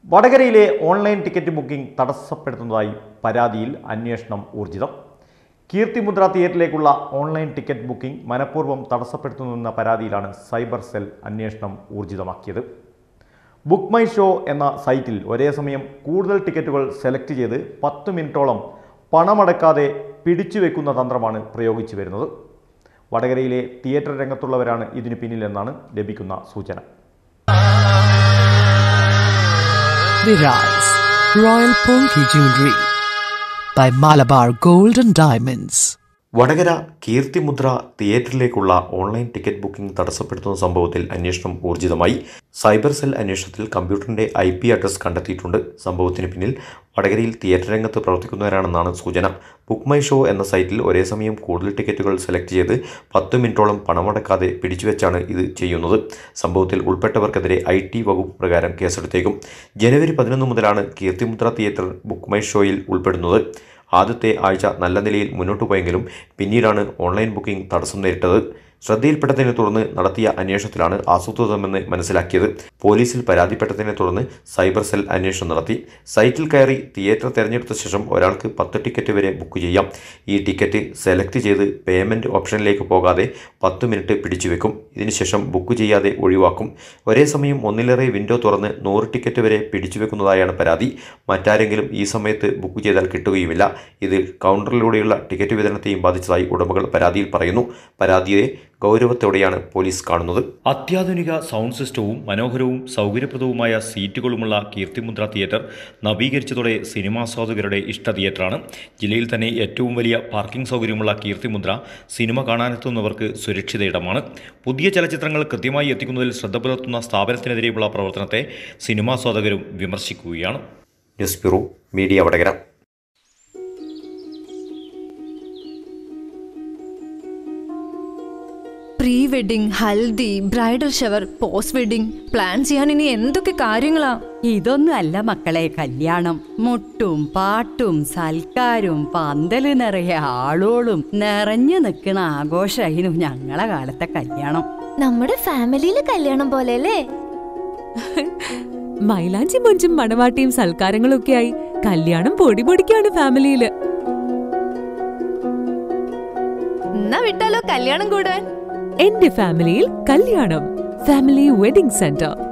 വടകരയിലെ online ticket booking തടസ്സപ്പെടുത്തുന്നതായി പരാതിയിൽ അന്വേഷണം ഊർജിതം കീർത്തിമുദ്ര തിയേറ്ററിലേക്കുള്ള ഓൺലൈൻ ടിക്കറ്റ് ബുക്കിംഗ് മനഃപൂർവ്വം തടസ്സപ്പെടുത്തുന്നുവെന്ന പരാതിയിലാണ് സൈബർ സെൽ അന്വേഷണം ഊർജിതമാക്കിയത് ബുക്ക് മൈ ഷോ എന്ന സൈറ്റിൽ ഒരേ സമയം കൂടുതൽ ടിക്കറ്റുകൾ സെലക്ട് ചെയ്ത് പത്ത് മിനിറ്റോളം പണമടക്കാതെ പിടിച്ചു വെക്കുന്ന തന്ത്രമാണ് പ്രയോഗിച്ചു വരുന്നത് വടകരയിലെ തിയേറ്റർ രംഗത്തുള്ളവരാണ് ഇതിനു പിന്നിലെന്നാണ് ലഭിക്കുന്ന സൂചന Viraz Royal Polki Jewelry by Malabar Gold and Diamonds. Vadakara Keerthimudra തിയേറ്ററിലേക്കുള്ള ഓൺലൈൻ ടിക്കറ്റ് ബുക്കിംഗ് തടസ്സപ്പെടുത്തുന്ന സംഭവത്തിൽ അന്വേഷണം ഊർജിതമായി സൈബർ സെൽ അന്വേഷണത്തിൽ കമ്പ്യൂട്ടറിന്റെ ഐ പി അഡ്രസ് കണ്ടെത്തിയിട്ടുണ്ട് സംഭവത്തിന് പിന്നിൽ വടകരയിൽ തിയേറ്റർ രംഗത്ത് പ്രവർത്തിക്കുന്നവരാണെന്നാണ് സൂചന ബുക്ക് മൈ ഷോ എന്ന സൈറ്റിൽ ഒരേ സമയം കൂടുതൽ ടിക്കറ്റുകൾ സെലക്ട് ചെയ്ത് പത്ത് മിനിറ്റോളം പണമടക്കാതെ പിടിച്ചുവെച്ചാണ് ഇത് ചെയ്യുന്നത് സംഭവത്തിൽ ഉൾപ്പെട്ടവർക്കെതിരെ ഐ ടി വകുപ്പ് പ്രകാരം കേസെടുത്തേക്കും ജനുവരി പതിനൊന്ന് മുതലാണ് കീർത്തിമുദ്ര തിയേറ്റർ ബുക്ക് മൈ ഷോയിൽ ഉൾപ്പെടുന്നത് ആദ്യത്തെ ആഴ്ച നല്ല നിലയിൽ മുന്നോട്ടു പോയെങ്കിലും പിന്നീടാണ് ഓൺലൈൻ ബുക്കിംഗ് തടസ്സം നേരിട്ടത് ശ്രദ്ധയിൽപ്പെട്ടതിനെ തുടർന്ന് നടത്തിയ അന്വേഷണത്തിലാണ് ആസൂത്രിതമെന്ന് മനസ്സിലാക്കിയത് പോലീസിൽ പരാതിപ്പെട്ടതിനെ തുടർന്ന് സൈബർ സെൽ അന്വേഷണം നടത്തി സൈറ്റിൽ കയറി തിയേറ്റർ തിരഞ്ഞെടുത്ത ശേഷം ഒരാൾക്ക് പത്ത് ടിക്കറ്റ് വരെ ബുക്ക് ചെയ്യാം ഈ ടിക്കറ്റ് സെലക്ട് ചെയ്ത് പേയ്മെൻറ്റ് ഓപ്ഷനിലേക്ക് പോകാതെ പത്ത് മിനിറ്റ് പിടിച്ചുവെക്കും ഇതിനുശേഷം ബുക്ക് ചെയ്യാതെ ഒഴിവാക്കും ഒരേ സമയം ഒന്നിലേറെ വിൻഡോ തുറന്ന് നൂറ് ടിക്കറ്റ് വരെ പിടിച്ചുവെക്കുന്നതായാണ് പരാതി മറ്റാരെങ്കിലും ഈ സമയത്ത് ബുക്ക് ചെയ്താൽ കിട്ടുകയുമില്ല ഇത് കൗണ്ടറിലൂടെയുള്ള ടിക്കറ്റ് വിതരണത്തെയും ബാധിച്ചതായി ഉടമകൾ പരാതിയിൽ പറയുന്നു പരാതിയെ ഗൗരവത്തോടെയാണ് പോലീസ് കാണുന്നത് അത്യാധുനിക സൗണ്ട് സിസ്റ്റവും മനോഹരവും സൗകര്യപ്രദവുമായ സീറ്റുകളുമുള്ള കീർത്തിമുദ്ര തിയേറ്റർ നവീകരിച്ചതോടെ സിനിമാസ്വാദകരുടെ ഇഷ്ട തിയേറ്ററാണ് ജില്ലയിൽ തന്നെ ഏറ്റവും വലിയ പാർക്കിംഗ് സൗകര്യമുള്ള കീർത്തിമുദ്ര സിനിമ കാണാനെത്തുന്നവർക്ക് സുരക്ഷിത ഇടമാണ് പുതിയ ചലച്ചിത്രങ്ങൾ കൃത്യമായി എത്തിക്കുന്നതിൽ ശ്രദ്ധ പുലർത്തുന്ന സ്ഥാപനത്തിനെതിരെയുള്ള പ്രവർത്തനത്തെ സിനിമാസ്വാദകരും വിമർശിക്കുകയാണ് news bureau media Vadakara pre wedding haldi bridal shower post wedding plan ചെയ്യാൻ ഇനി എന്തൊക്കെ കാര്യങ്ങളാ ഇതൊന്നും അല്ല മക്കളെ കല്യാണം മുട്ടും പാട്ടും സൽക്കാരും പന്തല് നിറയെ ആളോളും നിറഞ്ഞു നിൽക്കുന്ന ആഘോഷമായിരുന്നു ഞങ്ങളെ കാലത്തെ കല്യാണം നമ്മുടെ ഫാമിലിയിലെ കല്യാണം പോലെ അല്ലേ മൈലാഞ്ചി മൊഞ്ചും മണവാട്ടിയും സൽക്കാരങ്ങളും ഒക്കെയായി കല്യാണം പൊടി പൊടിക്കാണ് ഫാമിലിയില് എന്നാ വിട്ടാലോ കല്യാണം കൂടാൻ എന്റെ ഫാമിലിയിൽ കല്യാണം ഫാമിലി വെഡിംഗ് സെന്റർ